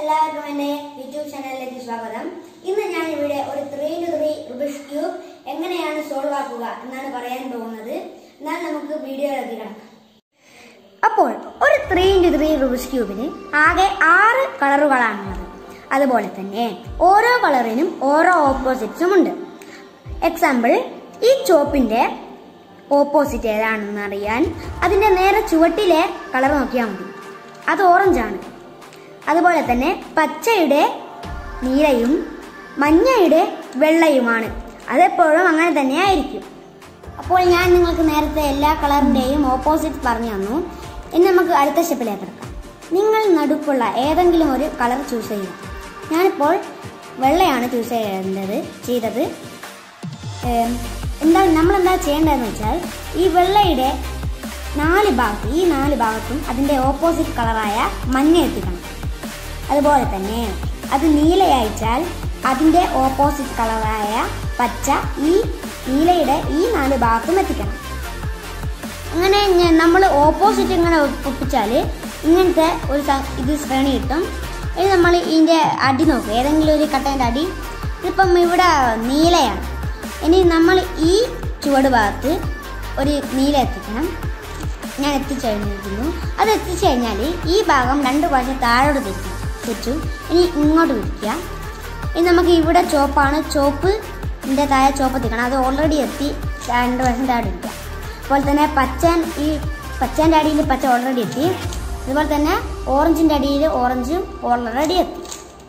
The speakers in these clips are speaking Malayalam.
എല്ലാവർക്കും എന്റെ യൂട്യൂബ് ചാനലിലേക്ക് സ്വാഗതം ഇന്ന് ഞാൻ ഇവിടെ ഒരു three two three Rubik's cube എങ്ങനെയാണ് സോൾവ് ആക്കുക എന്നാണ് പറയാൻ പോകുന്നത് എന്നാൽ നമുക്ക് വീഡിയോയിലേക്ക് കിടക്കാം അപ്പോൾ ഒരു ത്രീ ഇൻറ്റു ത്രീ റുബിഷ് ക്യൂബിന് ആകെ ആറ് കളറുകളാണുള്ളത് അതുപോലെ തന്നെ ഓരോ കളറിനും ഓരോ ഓപ്പോസിറ്റ്സും ഉണ്ട് എക്സാമ്പിൾ ഈ ചോപ്പിന്റെ ഓപ്പോസിറ്റ് ഏതാണെന്ന് അറിയാൻ അതിന്റെ നേരെ ചുവട്ടിലെ കളർ നോക്കിയാൽ മതി അത് ഓറഞ്ചാണ് അതുപോലെ തന്നെ പച്ചയുടെ നീലയും മഞ്ഞയുടെ വെള്ളയുമാണ് അതെപ്പോഴും അങ്ങനെ തന്നെ ആയിരിക്കും അപ്പോൾ ഞാൻ നിങ്ങൾക്ക് നേരത്തെ എല്ലാ കളറിന്റെയും ഓപ്പോസിറ്റ് പറഞ്ഞു തന്നു ഇനി നമുക്ക് അടുത്ത സ്റ്റെപ്പിലേക്ക് കിടക്കാം നിങ്ങൾ നടുക്കുള്ള ഏതെങ്കിലും ഒരു കളർ ചൂസ് ചെയ്യുക ഞാനിപ്പോൾ വെള്ളയാണ് ചൂസ് ചെയ്യേണ്ടത് ചെയ്തത് ഏം, എന്താ നമ്മൾ എന്താ ചെയ്യേണ്ടതെന്ന് വെച്ചാൽ ഈ വെള്ളയുടെ നാല് ഭാഗത്ത് ഈ നാല് ഭാഗത്തും അതിൻ്റെ ഓപ്പോസിറ്റ് കളറായ മഞ്ഞ എത്തിക്കണം അതുപോലെ തന്നെ അത് നീലയയച്ചാൽ അതിൻ്റെ ഓപ്പോസിറ്റ് കളറായ പച്ച ഈ നീലയുടെ ഈ നാല് ഭാഗത്തും എത്തിക്കണം അങ്ങനെ നമ്മൾ ഓപ്പോസിറ്റ് ഇങ്ങനെ ഒപ്പിച്ചാൽ ഇങ്ങനത്തെ ഒരു സ- ഇത് ശ്രേണി കിട്ടും ഇനി നമ്മൾ ഇതിൻ്റെ അടി നോക്കുക ഏതെങ്കിലും ഒരു കട്ടേൻ്റെ അടി ഇതിപ്പം ഇവിടെ നീലയാണ് ഇനി നമ്മൾ ഈ ചുവട് ഭാഗത്ത് ഒരു നീല എത്തിക്കണം ഞാൻ എത്തിച്ചു കഴിഞ്ഞിരിക്കുന്നു അത് എത്തിച്ചു കഴിഞ്ഞാൽ ഈ ഭാഗം രണ്ട് വശം താഴോട്ട് തെറ്റി തെച്ചു ഇനി ഇങ്ങോട്ട് വിളിക്കുക ഇനി നമുക്ക് ഇവിടെ ചോപ്പാണ് ചോപ്പ് ഇതിൻ്റെ താഴെ ചോപ്പ് എത്തിക്കണം അത് ഓൾറെഡി എത്തി രണ്ട് വശം താഴെ ഇരിക്കുക അതുപോലെ തന്നെ പച്ചാൻ ഈ പച്ചാൻ്റെ അടിയിൽ പച്ച ഓൾറെഡി എത്തി അതുപോലെ തന്നെ ഓറഞ്ചിൻ്റെ അടിയിൽ ഓറഞ്ചും ഓൾറെഡി എത്തി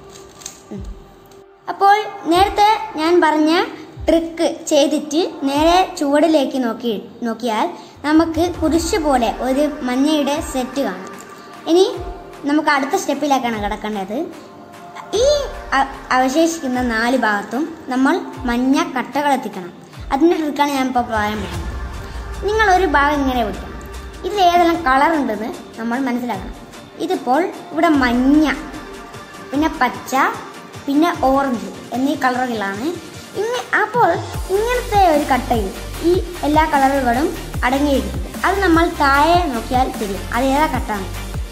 ഉം. അപ്പോൾ നേരത്തെ ഞാൻ പറഞ്ഞ ട്രിക്ക് ചെയ്തിട്ട് നേരെ ചുവടിലേക്ക് നോക്കി നോക്കിയാൽ നമുക്ക് കുരിശ് പോലെ ഒരു മഞ്ഞയുടെ സെറ്റ് കാണാം ഇനി നമുക്ക് അടുത്ത സ്റ്റെപ്പിലേക്കാണ് കിടക്കേണ്ടത് ഈ അ- അവശേഷിക്കുന്ന നാല് ഭാഗത്തും നമ്മൾ മഞ്ഞ കട്ടകൾ എത്തിക്കണം അതിൻ്റെ ട്രിക്കാണ് ഞാൻ ഇപ്പോൾ പറയാൻ പോകുന്നത് നിങ്ങൾ ഒരു ഭാഗം ഇങ്ങനെ പിടിക്കണം ഇതിൽ ഏതെല്ലാം കളർ ഉണ്ടെന്ന് നമ്മൾ മനസ്സിലാക്കണം ഇതിപ്പോൾ ഇവിടെ മഞ്ഞ പിന്നെ പച്ച പിന്നെ ഓറഞ്ച് എന്നീ കളറുകളാണ് ഇങ്ങ അപ്പോൾ ഇങ്ങനത്തെ ഒരു കട്ടയിൽ ഈ എല്ലാ കളറുകളും അടങ്ങിയിരിക്കുന്നത് അത് നമ്മൾ താഴെ നോക്കിയാൽ തിരിയും അത് ഏതാ കട്ടാണ്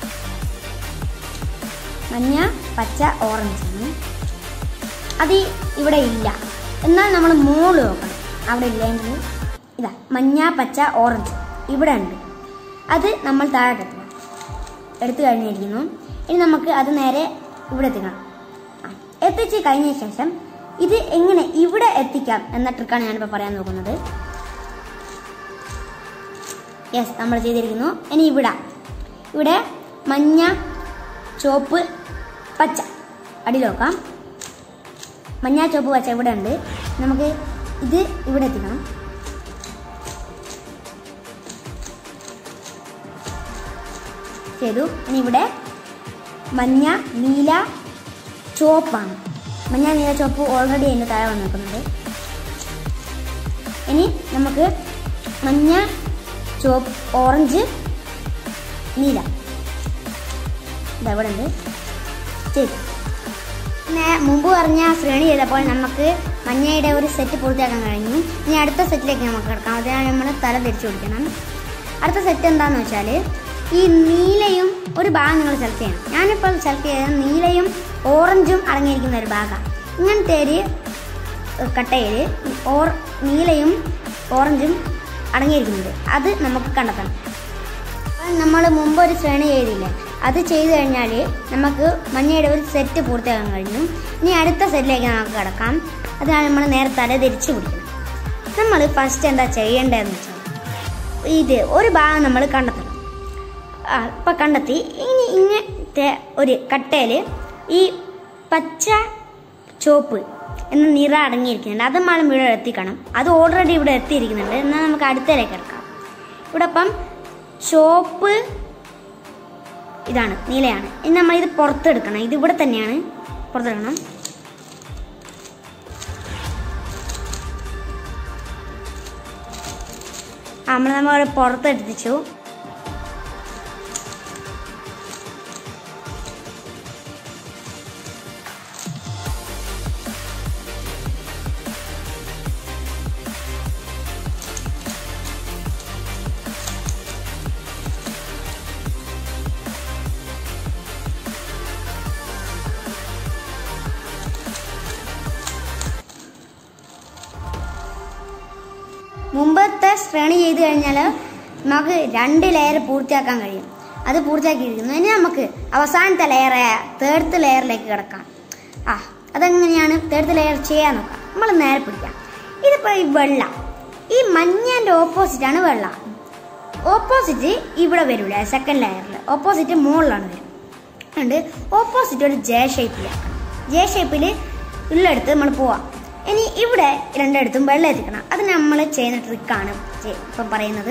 മഞ്ഞ പച്ച ഓറഞ്ച് ആണ് അത് ഈ ഇവിടെ ഇല്ല എന്നാൽ നമ്മൾ മുകളിൽ നോക്കണം അവിടെ ഇല്ലെങ്കിൽ ഇതാ മഞ്ഞ പച്ച ഓറഞ്ച് ഇവിടെ ഉണ്ട് അത് നമ്മൾ താഴെ എത്തണം എടുത്തു കഴിഞ്ഞിരിക്കുന്നു ഇനി നമുക്ക് അത് നേരെ ഇവിടെ എത്തിക്കണം ആ, എത്തിച്ച് കഴിഞ്ഞ ശേഷം ഇത് എങ്ങനെ ഇവിടെ എത്തിക്കാം എന്ന ട്രിക്കാണ് ഞാനിപ്പോൾ പറയാൻ നോക്കുന്നത് യെസ് നമ്മൾ ചെയ്തിരിക്കുന്നു ഇനി ഇവിടെ ഇവിടെ മഞ്ഞ ചുവപ്പ് പച്ച അടി നോക്കാം മഞ്ഞ ചുവപ്പ് പച്ച ഇവിടെ ഉണ്ട് നമുക്ക് ഇത് ഇവിടെ എത്തിക്കണം ചെയ്തു ഇനി ഇവിടെ മഞ്ഞ നീല ചുവപ്പാണ് മഞ്ഞ നീല ചുവപ്പ് ഓൾറെഡി അതിൻ്റെ താഴെ വന്ന് നിൽക്കുന്നുണ്ട് ഇനി നമുക്ക് മഞ്ഞ ചുവപ്പ് ഓറഞ്ച് നീല ഇതാ ഇവിടെ ഉണ്ട് ചെയ്തു പിന്നെ മുമ്പ് പറഞ്ഞ ശ്രേണി ചെയ്തപ്പോൾ നമുക്ക് മഞ്ഞയുടെ ഒരു സെറ്റ് പൂർത്തിയാക്കാൻ കഴിഞ്ഞു ഇനി അടുത്ത സെറ്റിലേക്ക് നമുക്ക് കിടക്കാം അതിനാണ് നമ്മൾ തല തിരിച്ചു പിടിക്കണം അടുത്ത സെറ്റ് എന്താണെന്ന് വെച്ചാൽ ഈ നീലയും ഒരു ഭാഗം നിങ്ങൾ സെലക്ട് ചെയ്യണം ഞാനിപ്പോൾ സെലക്ട് ചെയ്തത് നീലയും ഓറഞ്ചും അടങ്ങിയിരിക്കുന്ന ഒരു ഭാഗം ഇങ്ങനത്തെ ഒരു കട്ടയിൽ ഓർ നീലയും ഓറഞ്ചും അടങ്ങിയിരിക്കുന്നുണ്ട് അത് നമുക്ക് കണ്ടെത്തണം നമ്മൾ മുമ്പ് ഒരു ശ്രേണി ചെയ്തില്ലേ അത് ചെയ്തു കഴിഞ്ഞാൽ നമുക്ക് മഞ്ഞയുടെ ഒരു സെറ്റ് പൂർത്തിയാക്കാൻ കഴിഞ്ഞു ഇനി അടുത്ത സെറ്റിലേക്ക് നമുക്ക് കിടക്കാം അതിനാണ് നമ്മൾ നേരെ തല തിരിച്ചു പിടിക്കണം നമ്മൾ ഫസ്റ്റ് എന്താ ചെയ്യേണ്ടതെന്ന് വെച്ചാൽ ഇത് ഒരു ഭാഗം നമ്മൾ കണ്ടെത്തണം ആ ഇപ്പം കണ്ടെത്തി ഇനി ഇങ്ങനത്തെ ഒരു കട്ടയിൽ ഈ പച്ച ചുവപ്പ് എന്ന നിറ അടങ്ങിയിരിക്കുന്നുണ്ട് അത് നമ്മൾ ഇവിടെ എത്തിക്കണം അത് ഓൾറെഡി ഇവിടെ എത്തിയിരിക്കുന്നുണ്ട് എന്നാൽ നമുക്ക് അടുത്തതിലേക്ക് കിടക്കാം ഇവിടെ ഇപ്പം ചുവപ്പ് ഇതാണ് നീലയാണ് ഇനി നമ്മൾ ഇത് പുറത്തെടുക്കണം ഇത് ഇവിടെ തന്നെയാണ് പുറത്തെടുക്കണം ആ, നമ്മൾ നമ്മൾ പുറത്തെടുത്തിച്ചു രണ്ടാമത്തെ ശ്രേണി ചെയ്ത് കഴിഞ്ഞാൽ നമുക്ക് രണ്ട് ലെയർ പൂർത്തിയാക്കാൻ കഴിയും അത് പൂർത്തിയാക്കിയിരിക്കുന്നു ഇനി നമുക്ക് അവസാനത്തെ ലെയർ തേർഡ് ലെയറിലേക്ക് കിടക്കാം ആ അതെങ്ങനെയാണ് തേർഡ് ലെയർ ചെയ്യാൻ നോക്കാം നമ്മൾ നേരെ പിടിക്കാം ഇതിപ്പോൾ ഈ വെള്ള ഈ മഞ്ഞൻ്റെ ഓപ്പോസിറ്റാണ് വെള്ള ഓപ്പോസിറ്റ് ഇവിടെ വരില്ല സെക്കൻഡ് ലെയറിൽ ഓപ്പോസിറ്റ് മുകളിലാണ് വരും ഉണ്ട് ഓപ്പോസിറ്റ് ഒരു ജെ ഷേപ്പിലാക്കണം ജെ ഷേപ്പിൽ ഉള്ളെടുത്ത് നമ്മൾ പോവാം ഇനി ഇവിടെ രണ്ടിടത്തും വെള്ളം എത്തിക്കണം അത് നമ്മൾ ചെയ്യുന്ന ട്രിക്കാണ് ഇപ്പം പറയുന്നത്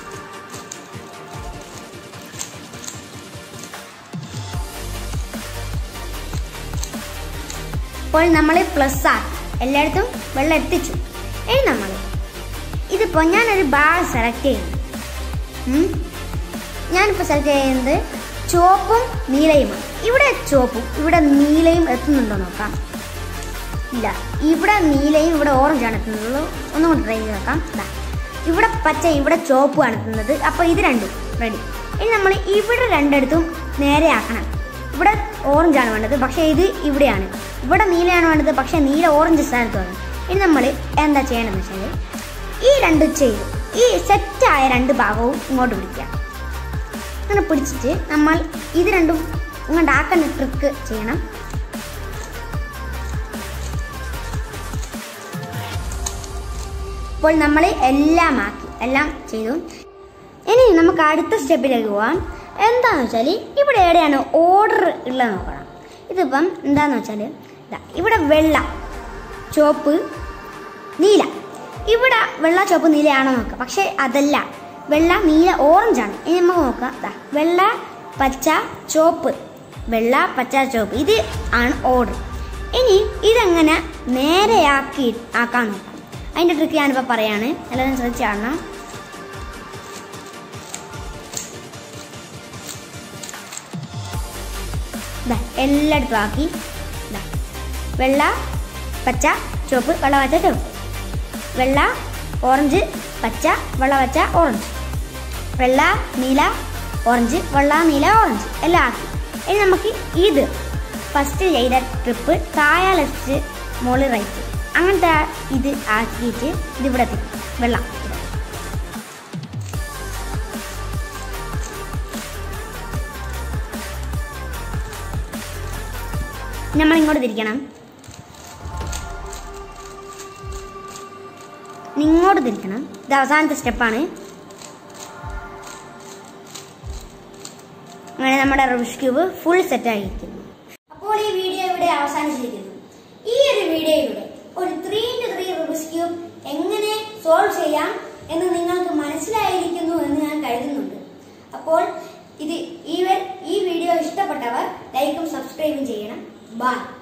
ഇപ്പോൾ നമ്മൾ പ്ലസ് ആക്കി എല്ലായിടത്തും വെള്ളം എത്തിച്ചു ഇനി നമ്മൾ ഇതിപ്പോൾ ഞാനൊരു ബാൾ സെലക്ട് ചെയ്യുന്നു ഉം. ഞാനിപ്പോൾ സെലക്ട് ചെയ്യുന്നത് ചുവപ്പും നീലയുമാണ് ഇവിടെ ചുവപ്പും ഇവിടെ നീലയും എത്തുന്നുണ്ടോ നോക്കാം ഇല്ല ഇവിടെ നീലയും ഇവിടെ ഓറഞ്ചാണ് എത്തുന്നത് ഒന്നും കൂടി ട്രൈ ചെയ്ത് നോക്കാം ദാ. ഇവിടെ പച്ച ഇവിടെ ചുവപ്പുമാണ് എത്തുന്നത് അപ്പോൾ ഇത് രണ്ടും റെഡി ഇനി നമ്മൾ ഇവിടെ രണ്ടിടത്തും നേരെ ആക്കണം ഇവിടെ ഓറഞ്ചാണ് വേണ്ടത് പക്ഷേ ഇത് ഇവിടെയാണ് ഇവിടെ നീലയാണ് വേണ്ടത് പക്ഷേ നീല ഓറഞ്ച് സ്ഥലത്താണ് ഇനി നമ്മൾ എന്താ ചെയ്യണമെന്ന് വെച്ചാൽ ഈ രണ്ട് ചെയ്തു ഈ സെറ്റായ രണ്ട് ഭാഗവും ഇങ്ങോട്ട് പിടിക്കുക അങ്ങനെ പിടിച്ചിട്ട് നമ്മൾ ഇത് രണ്ടും ഇങ്ങോട്ട് ആക്കുന്ന ട്രിക്ക് ചെയ്യണം ഇപ്പോൾ നമ്മൾ എല്ലാം ആക്കി എല്ലാം ചെയ്തു ഇനി നമുക്ക് അടുത്ത സ്റ്റെപ്പിലേക്ക് പോവാം എന്താന്ന് വെച്ചാൽ ഇവിടെ എവിടെയാണ് ഓർഡർ ഉള്ളത് നോക്കണം ഇതിപ്പം എന്താന്ന് വെച്ചാൽ ഇതാ ഇവിടെ വെള്ള ചുവപ്പ് നീല ഇവിടെ വെള്ള ചുവപ്പ് നീലയാണോ നോക്കാം പക്ഷേ അതല്ല വെള്ള നീല ഓറഞ്ചാണ് ഇനി നമുക്ക് നോക്കാം ദാ വെള്ള പച്ച ചുവപ്പ് വെള്ള പച്ച ചുവപ്പ് ഇത് ആണ് ഓർഡർ ഇനി ഇതെങ്ങനെ നേരെയാക്കി ആക്കാൻ നോക്കാം അതിൻ്റെ ട്രിക്ക് ഞാനിപ്പോൾ പറയാണ് എല്ലാവരും ശ്രദ്ധിച്ച് കാണണം ദാ എല്ലായിടത്തും ആക്കി ദാ വെള്ള പച്ച ചുവപ്പ് വെള്ള പച്ച ചുവപ്പ് വെള്ള ഓറഞ്ച് പച്ച വെള്ള പച്ച ഓറഞ്ച് വെള്ള നീല ഓറഞ്ച് വെള്ള നീല ഓറഞ്ച് എല്ലാം ആക്കി ഇനി നമുക്ക് ഇത് ഫസ്റ്റ് ചെയ്ത ട്രിപ്പ് താഴെ ലെഫ്റ്റ് മുകളിൽ റൈറ്റ് അങ്ങനത്തെ ഇത് ആക്കിയിട്ട് ഇതിവിടെ എത്തിക്കും വെള്ളം ഇവിടെ. നമ്മൾ ഇങ്ങോട്ട് തിരിക്കണം ഇങ്ങോട്ട് തിരിക്കണം ഇത് അവസാനത്തെ സ്റ്റെപ്പാണ് അങ്ങനെ നമ്മുടെ റബ്ബിഷ് ക്യൂബ് ഫുൾ സെറ്റ് ആയിരിക്കുന്നു അപ്പോൾ ഈ വീഡിയോ ഇവിടെ അവസാനിച്ചിരിക്കുന്നു ഈ ഒരു വീഡിയോയിലൂടെ ഒരു three into three Rubik's cube എങ്ങനെ സോൾവ് ചെയ്യാം എന്ന് നിങ്ങൾക്ക് മനസ്സിലായിരിക്കുന്നു എന്ന് ഞാൻ കരുതുന്നുണ്ട് അപ്പോൾ ഇത് ഈ വ- ഈ വീഡിയോ ഇഷ്ടപ്പെട്ടവർ ലൈക്കും സബ്സ്ക്രൈബും ചെയ്യണം ബൈ